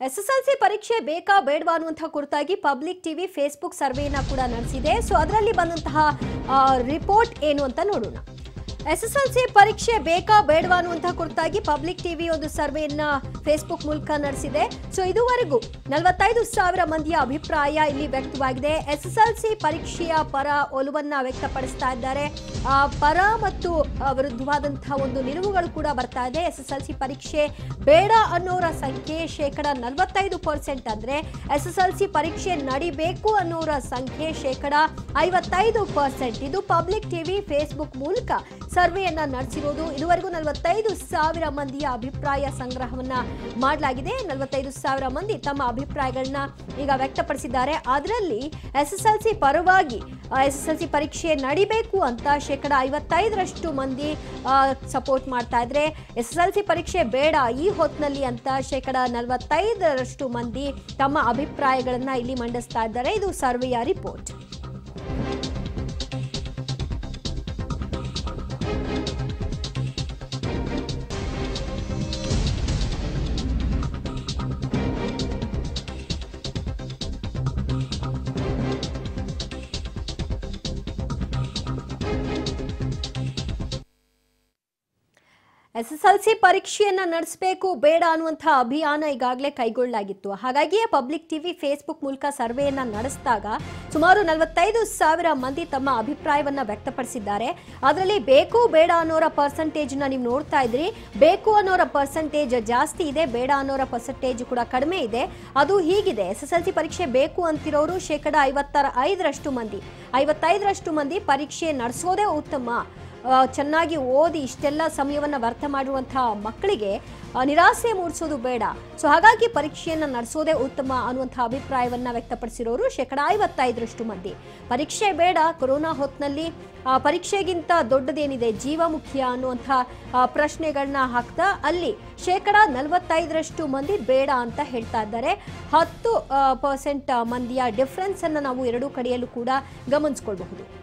SSLC ಪರೀಕ್ಷೆ ಬೇಕಾ ಬೇಡವಾ ಅನ್ನುವಂತಹ ಕುರಿತಾಗಿ ಪಬ್ಲಿಕ್ ಟಿವಿ ಫೇಸ್ಬುಕ್ ಸರ್ವೆಯನ್ನ ಕೂಡ ನಡೆಸಿದೆ ಸೊ ಅದರಲ್ಲಿ ಬಂದಂತಹ ರಿಪೋರ್ಟ್ ಏನು ಅಂತ ನೋಡೋಣ ಎಸ್ಎಸ್ಎಲ್ಸಿ ಪರೀಕ್ಷೆ ಬೇಕಾ ಬೇಡವಾ ಅನ್ನುವಂತಹ ಕುರಿತಾಗಿ ಪಬ್ಲಿಕ್ ಟಿವಿ ಒಂದು ಸರ್ವೆಯನ್ನ ಫೇಸ್ಬುಕ್ ಮೂಲಕ ನಡೆಸಿದೆ ಸೊ ಇದುವರೆಗೂ ನಲವತ್ತೈದು ಸಾವಿರ ಮಂದಿಯ ಅಭಿಪ್ರಾಯ ಇಲ್ಲಿ ವ್ಯಕ್ತವಾಗಿದೆ ಎಸ್ಎಸ್ಎಲ್ಸಿ ಪರೀಕ್ಷೆಯ ಪರ ಒಲವನ್ನ ವ್ಯಕ್ತಪಡಿಸ್ತಾ ಇದ್ದಾರೆ ಆ, ಪರ ಮತ್ತು ಆ, ವಿರುದ್ಧವಾದಂತಹ ಒಂದು ನಿಲುವುಗಳು ಕೂಡ ಬರ್ತಾ ಇದೆ ಎಸ್ಎಸ್ಎಲ್ಸಿ ಪರೀಕ್ಷೆ ಬೇಡ ಅನ್ನೋರ ಸಂಖ್ಯೆ ಶೇಕಡ ನಲವತ್ತೈದು ಪರ್ಸೆಂಟ್ ಅಂದ್ರೆ ಎಸ್ಎಸ್ಎಲ್ಸಿ ಪರೀಕ್ಷೆ ನಡಿಬೇಕು ಅನ್ನೋರ ಸಂಖ್ಯೆ ಶೇಕಡ ಐವತ್ತೈದು ಪರ್ಸೆಂಟ್ ಇದು ಪಬ್ಲಿಕ್ ಟಿವಿ ಫೇಸ್ಬುಕ್ ಮೂಲಕ ಸರ್ವೆಯನ್ನ ನಡೆಸಿರೋದು ಇದುವರೆಗೂ ನಲವತ್ತೈದು ಸಾವಿರ ಮಂದಿಯ ಅಭಿಪ್ರಾಯ ಸಂಗ್ರಹವನ್ನ ಮಾಡಲಾಗಿದೆ ನಲವತ್ತೈದು ಸಾವಿರ ಮಂದಿ ತಮ್ಮ ಅಭಿಪ್ರಾಯಗಳನ್ನ ಈಗ ವ್ಯಕ್ತಪಡಿಸಿದ್ದಾರೆ ಅದರಲ್ಲಿ ಎಸ್ಎಸ್ಎಲ್ಸಿ ಪರವಾಗಿ ಎಸ್ಎಸ್ಎಲ್ಸಿ ಪರೀಕ್ಷೆ ನಡಿಬೇಕು ಅಂತ ಶೇಕಡ ಐವತ್ತೈದರಷ್ಟು ಮಂದಿ ಸಪೋರ್ಟ್ ಮಾಡ್ತಾ ಇದ್ರೆ ಎಸ್ಎಸ್ಎಲ್ಸಿ ಪರೀಕ್ಷೆ ಬೇಡ ಈ ಹೊತ್ತಿನಲ್ಲಿ ಅಂತ ಶೇಕಡ ನಲವತ್ತೈದರಷ್ಟು ಮಂದಿ ತಮ್ಮ ಅಭಿಪ್ರಾಯಗಳನ್ನ ಇಲ್ಲಿ ಮಂಡಿಸ್ತಾ ಇದ್ದಾರೆ ಇದು ಸರ್ವೆಯ ರಿಪೋರ್ಟ್ ಎಸ್ಎಸ್ಎಲ್ಸಿ ಪರೀಕ್ಷೆಯನ್ನ ನಡೆಸಬೇಕು ಬೇಡ ಅನ್ನುವಂತಹ ಅಭಿಯಾನ ಈಗಾಗಲೇ ಕೈಗೊಳ್ಳಲಾಗಿತ್ತು ಹಾಗಾಗಿಯೇ ಪಬ್ಲಿಕ್ ಟಿವಿ ಫೇಸ್ಬುಕ್ ಮೂಲಕ ಸರ್ವೆಯನ್ನ ನಡೆಸಿದಾಗ ಸುಮಾರು ನಲವತ್ತೈದು ಸಾವಿರ ಮಂದಿ ತಮ್ಮ ಅಭಿಪ್ರಾಯವನ್ನ ವ್ಯಕ್ತಪಡಿಸಿದ್ದಾರೆ ಅದರಲ್ಲಿ ಬೇಕು ಬೇಡ ಅನ್ನೋರ ಪರ್ಸಂಟೇಜ್ನ ನೀವು ನೋಡ್ತಾ ಇದ್ರಿ ಬೇಕು ಅನ್ನೋರ ಪರ್ಸಂಟೇಜ್ ಜಾಸ್ತಿ ಇದೆ ಬೇಡ ಅನ್ನೋರ ಪರ್ಸಂಟೇಜ್ ಕೂಡ ಕಡಿಮೆ ಇದೆ ಅದು ಹೀಗಿದೆ ಎಸ್ ಎಸ್ ಎಲ್ ಸಿ ಪರೀಕ್ಷೆ ಬೇಕು ಅಂತಿರೋರು ಶೇಕಡ ಐವತ್ತರ ಐದರಷ್ಟು ಮಂದಿ ಐವತ್ತೈದರಷ್ಟು ಮಂದಿ ಪರೀಕ್ಷೆ ನಡೆಸೋದೇ ಉತ್ತಮ ಆ, ಚೆನ್ನಾಗಿ ಓದಿ ಇಷ್ಟೆಲ್ಲ ಸಮಯವನ್ನು ವ್ಯರ್ಥ ಮಾಡಿರುವಂತಹ ಮಕ್ಕಳಿಗೆ ಆ, ನಿರಾಸೆ ಮೂಡಿಸೋದು ಬೇಡ ಸೊ ಹಾಗಾಗಿ ಪರೀಕ್ಷೆಯನ್ನು ನಡೆಸೋದೇ ಉತ್ತಮ ಅನ್ನುವಂಥ ಅಭಿಪ್ರಾಯವನ್ನ ವ್ಯಕ್ತಪಡಿಸಿರೋರು ಶೇಕಡ ಐವತ್ತೈದರಷ್ಟು ಮಂದಿ ಪರೀಕ್ಷೆ ಬೇಡ ಕೊರೋನಾ ಹೊತ್ತಿನಲ್ಲಿ ಆ, ಪರೀಕ್ಷೆಗಿಂತ ದೊಡ್ಡದೇನಿದೆ ಜೀವ ಮುಖ್ಯ ಅನ್ನುವಂಥ ಆ, ಪ್ರಶ್ನೆಗಳನ್ನ ಹಾಕ್ತಾ ಅಲ್ಲಿ ಶೇಕಡ ನಲವತ್ತೈದರಷ್ಟು ಮಂದಿ ಬೇಡ ಅಂತ ಹೇಳ್ತಾ ಇದ್ದಾರೆ ಹತ್ತು ಪರ್ಸೆಂಟ್ ಮಂದಿಯ ಡಿಫ್ರೆನ್ಸ್ ಅನ್ನು ನಾವು ಎರಡೂ ಕಡೆಯಲ್ಲೂ ಕೂಡ ಗಮನಿಸ್ಕೊಳ್ಬಹುದು